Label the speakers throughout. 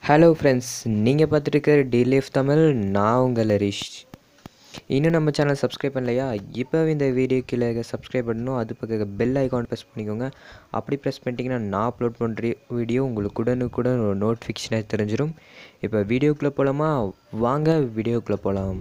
Speaker 1: hello friends நீங்கள் பார்த்துட்டு இருக்கிற டிலேஃப் தமிழ் நான் உங்கள் ஹரிஷ் இன்னும் நம்ம சேனல் சப்ஸ்கிரைப் பண்ணலையா இப்போ இந்த வீடியோ கீழே சப்ஸ்கிரைப் பண்ணணும் அது பக்கம் பெல் ஐகான் ப்ரெஸ் பண்ணிக்கோங்க அப்படி ப்ரெஸ் பண்ணிட்டீங்கன்னா நான் அப்லோட் பண்ணுற வீடியோ உங்களுக்கு உடனுக்குடன் ஒரு நோட்டிஃபிகேஷனாக தெரிஞ்சிடும் இப்போ வீடியோக்குள்ளே போகலாமா வாங்க வீடியோக்குள்ளே போகலாம்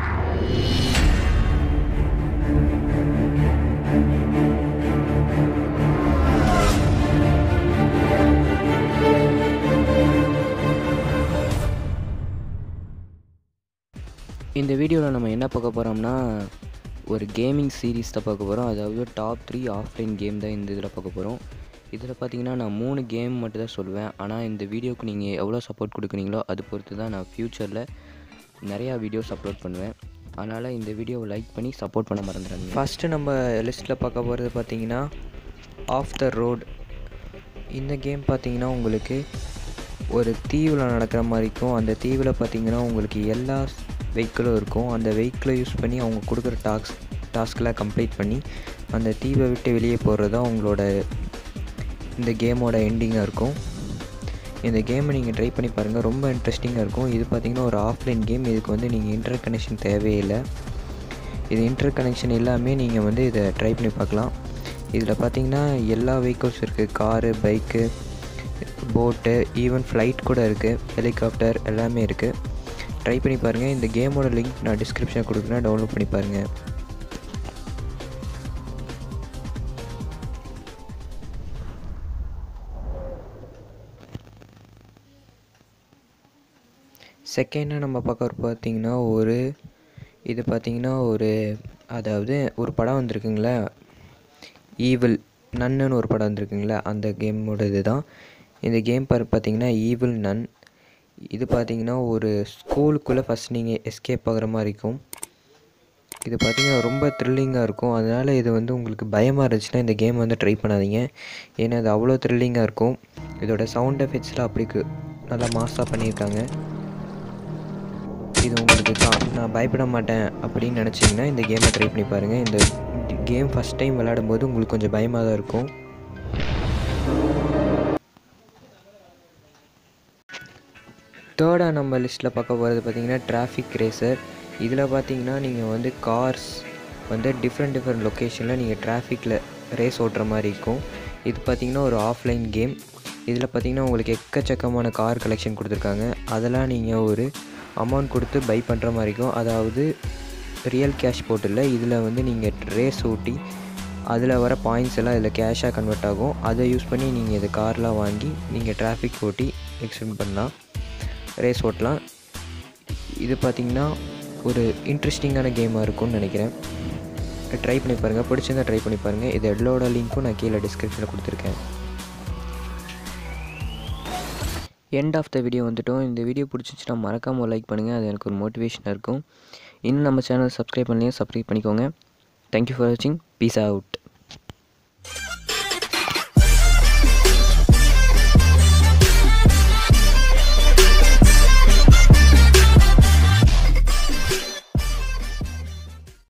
Speaker 1: இந்த வீடியோவில் நம்ம என்ன பார்க்க போகிறோம்னா ஒரு கேமிங் சீரீஸ் தான் பார்க்க போகிறோம் அதாவது டாப் த்ரீ ஆஃப்லைன் கேம் தான் இந்த இதில் பார்க்க போகிறோம் இதில் பார்த்தீங்கன்னா நான் மூணு கேம் மட்டும் தான் சொல்லுவேன் ஆனால் இந்த வீடியோக்கு நீங்கள் எவ்வளோ சப்போர்ட் கொடுக்குறீங்களோ அது பொறுத்து தான் நான் ஃப்யூச்சரில் நிறையா வீடியோஸ் அப்லோட் பண்ணுவேன் அதனால் இந்த வீடியோவை லைக் பண்ணி சப்போர்ட் பண்ண மறந்துடாதீங்க ஃபஸ்ட்டு நம்ம லிஸ்ட்டில் பார்க்க போகிறது பார்த்தீங்கன்னா ஆஃப் த ரோட் இந்த கேம் பார்த்தீங்கன்னா உங்களுக்கு ஒரு தீவில் நடக்கிற மாதிரி இருக்கும் அந்த தீவில் பார்த்தீங்கன்னா உங்களுக்கு எல்லா வெஹிக்கிளும் இருக்கும் அந்த வெஹிக்கிளை யூஸ் பண்ணி அவங்க கொடுக்குற டாஸ்க் டாஸ்க்கெலாம் கம்ப்ளீட் பண்ணி அந்த தீவை விட்டு வெளியே போகிறது தான் உங்களோட இந்த கேமோட எண்டிங்காக இருக்கும் இந்த கேமை நீங்கள் ட்ரை பண்ணி பாருங்கள் ரொம்ப இன்ட்ரெஸ்டிங்காக இருக்கும் இது பார்த்திங்கன்னா ஒரு ஆஃப்லைன் கேம் இதுக்கு வந்து நீங்கள் இன்டர் கனெக்ஷன் தேவையில்லை இது இன்டர் கனெக்ஷன் எல்லாமே நீங்கள் வந்து இதை ட்ரை பண்ணி பார்க்கலாம் இதில் பார்த்தீங்கன்னா எல்லா வெஹிக்கிள்ஸ் இருக்குது காரு பைக்கு போட்டு ஈவன் ஃப்ளைட் கூட இருக்குது ஹெலிகாப்டர் எல்லாமே இருக்குது ட்ரை பண்ணி பாருங்கள் இந்த கேமோட லிங்க் நான் டிஸ்கிரிப்ஷனில் கொடுக்குறேன் டவுன்லோட் பண்ணி பாருங்கள் செகண்டாக நம்ம பார்க்க பார்த்தீங்கன்னா ஒரு இது பார்த்திங்கன்னா ஒரு அதாவது ஒரு படம் வந்திருக்குங்களே ஈவில் நன்னுன்னு ஒரு படம் வந்திருக்குங்களே அந்த கேமோட இது தான் இந்த கேம் பார் பார்த்தீங்கன்னா ஈவில் நன் இது பார்த்தீங்கன்னா ஒரு ஸ்கூலுக்குள்ளே ஃபஸ்ட் நீங்கள் எஸ்கேப் ஆகிற மாதிரி இருக்கும் இது பார்த்தீங்கன்னா ரொம்ப த்ரில்லிங்காக இருக்கும் அதனால் இது வந்து உங்களுக்கு பயமாக இருந்துச்சுன்னா இந்த கேம் வந்து ட்ரை பண்ணாதீங்க ஏன்னா அது அவ்வளோ த்ரில்லிங்காக இருக்கும் இதோட சவுண்ட் எஃபெக்ட்ஸ்லாம் அப்படிக்கு நல்லா மாஸாக பண்ணியிருக்காங்க இது உங்களுக்கு தான் நான் பயப்பட மாட்டேன் அப்படின்னு நினச்சிங்கன்னா இந்த கேமை ட்ரை பண்ணி பாருங்கள் இந்த கேம் ஃபஸ்ட் டைம் விளையாடும் போது உங்களுக்கு கொஞ்சம் பயமாக தான் இருக்கும் தேர்டாக நம்ம லிஸ்ட்டில் பார்க்க போகிறது பார்த்திங்கன்னா டிராஃபிக் ரேசர் இதில் பார்த்தீங்கன்னா நீங்கள் வந்து கார்ஸ் வந்து டிஃப்ரெண்ட் டிஃப்ரெண்ட் லொக்கேஷனில் நீங்கள் டிராஃபிக்கில் ரேஸ் ஓட்டுற மாதிரி இருக்கும் இது பார்த்திங்கன்னா ஒரு ஆஃப்லைன் கேம் இதில் பார்த்திங்கன்னா உங்களுக்கு எக்கச்சக்கமான கார் கலெக்ஷன் கொடுத்துருக்காங்க அதெல்லாம் நீங்கள் ஒரு அமௌண்ட் கொடுத்து பை பண்ணுற மாதிரி இருக்கும் அதாவது ரியல் கேஷ் போட்டில் இதில் வந்து நீங்கள் ரேஸ் ஓட்டி அதில் வர பாயிண்ட்ஸ் எல்லாம் இதில் கேஷாக கன்வெர்ட் ஆகும் அதை யூஸ் பண்ணி நீங்கள் இது கார்லாம் வாங்கி நீங்கள் டிராஃபிக் ஓட்டி எக்ஸ்டெண்ட் பண்ணலாம் ரேஸ் ஓட்டலாம் இது பார்த்திங்கன்னா ஒரு இன்ட்ரெஸ்டிங்கான கேமாக இருக்கும்னு நினைக்கிறேன் ட்ரை பண்ணி பாருங்கள் பிடிச்சிருந்தா ட்ரை பண்ணி பாருங்கள் இது எல்லோட லிங்க்கும் நான் கீழே டிஸ்கிரிப்ஷனில் கொடுத்துருக்கேன் எண்ட் ஆஃப் த வீடியோ வந்துட்டோம் இந்த வீடியோ பிடிச்சிச்சுன்னா மறக்காமல் லைக் பண்ணுங்கள் அது எனக்கு ஒரு மோட்டிவேஷனாக இருக்கும் இன்னும் நம்ம சேனல் சப்ஸ்கிரைப் பண்ணலையே சப்ஸ்கிரைப் பண்ணிக்கோங்க தேங்க்யூ ஃபார் வாட்சிங் பீஸ் அவுட்